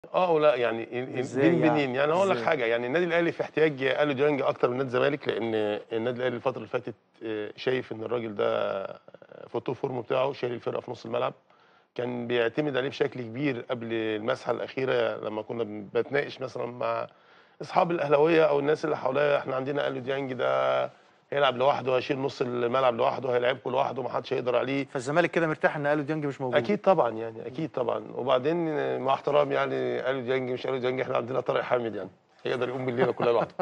اه ولا يعني ال- إزاي بين يعني؟ بينين يعني هقول لك إزاي؟ حاجه يعني النادي الاهلي في احتياج اليو ديانج اكتر من نادي الزمالك لان النادي الاهلي الفتره اللي فاتت آه، شايف ان الراجل ده في التوب فورم بتاعه شايل الفرقه في نص الملعب كان بيعتمد عليه بشكل كبير قبل المسحه الاخيره لما كنا بن- بتناقش مثلا مع اصحاب الاهلاويه او الناس اللي حواليا احنا عندنا اليو ديانج ده هيلعب لوحده هيشيل نص الملعب لوحده هيلعبكم لوحده ما حدش هيقدر عليه فالزمالك كده مرتاح ان الو ديانج مش موجود اكيد طبعا يعني اكيد طبعا وبعدين مع احترامي يعني اليو ديانج مش اليو ديانج احنا عندنا طارق حامد يعني يقدر يقوم بالليله كلها لوحده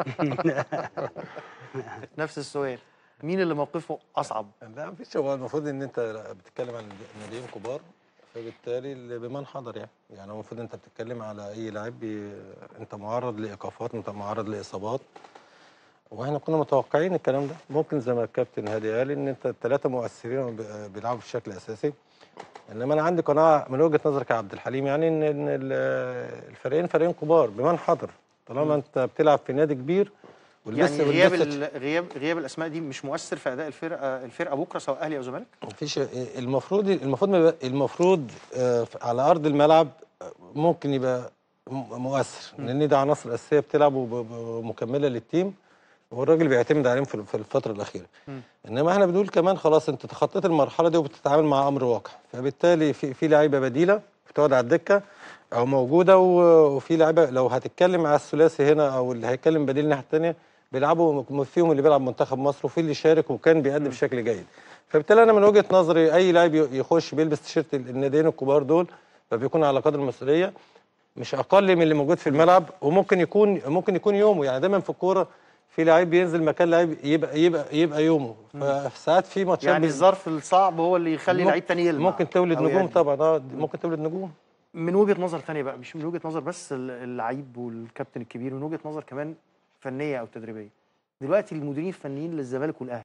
نفس السؤال مين اللي موقفه اصعب لا مفيش هو المفروض ان انت بتتكلم عن ناديين كبار فبالتالي اللي بمن حضر يعني يعني هو المفروض انت بتتكلم على اي لاعب بي- انت معرض لايقافات انت معرض لاصابات واحنا كنا متوقعين الكلام ده ممكن زي ما الكابتن هادي قال ان انت الثلاثه مؤثرين بي- بيلعبوا بشكل اساسي انما انا عندي قناعه من وجهه نظرك يا عبد الحليم يعني ان ان ال- الفريقين فريقين كبار بمن حضر طالما انت بتلعب في نادي كبير واللسه- يعني غياب واللسه ال- غياب غياب الاسماء دي مش مؤثر في اداء الفرقه الفرقه بكره سواء اهلي او زمالك مفيش المفروض المفروض ما يبقى- المفروض آه، على ارض الملعب آه، ممكن يبقى م- مؤثر لان ده عناصر اساسيه بتلعب وب- ومكمله للتيم والراجل بيعتمد عليهم في في الفتره الاخيره مم. انما احنا بنقول كمان خلاص انت تخطيت المرحله دي وبتتعامل مع امر واقع فبالتالي في في لعيبه بديله بتقعد على الدكه او موجوده و- وفي لعيبه لو هتتكلم على الثلاثي هنا او اللي هيتكلم بديل الناحيه الثانيه بيلعبوا م- فيهم اللي بيلعب منتخب مصر وفي اللي شارك وكان بيأدي بشكل جيد فبالتالي انا من وجهه نظري اي لاعب ي- يخش بيلبس تيشيرت ال- الناديين الكبار دول فبيكون على قدر المسؤوليه مش اقل من اللي موجود في الملعب وممكن يكون ممكن يكون يومه يعني دايما في الكوره في لعيب بينزل مكان لعيب يبقى يبقى يبقى يومه فساعات في ماتشات يعني بي- الظرف الصعب هو اللي يخلي ممكن- لعيب تاني يلمع ممكن تولد أو نجوم يأدي. طبعا اه ممكن تولد نجوم من وجهه نظر ثانيه بقى مش من وجهه نظر بس ال- اللعيب والكابتن الكبير من وجهه نظر كمان فنيه او تدريبيه دلوقتي المديرين الفنيين للزمالك والاهلي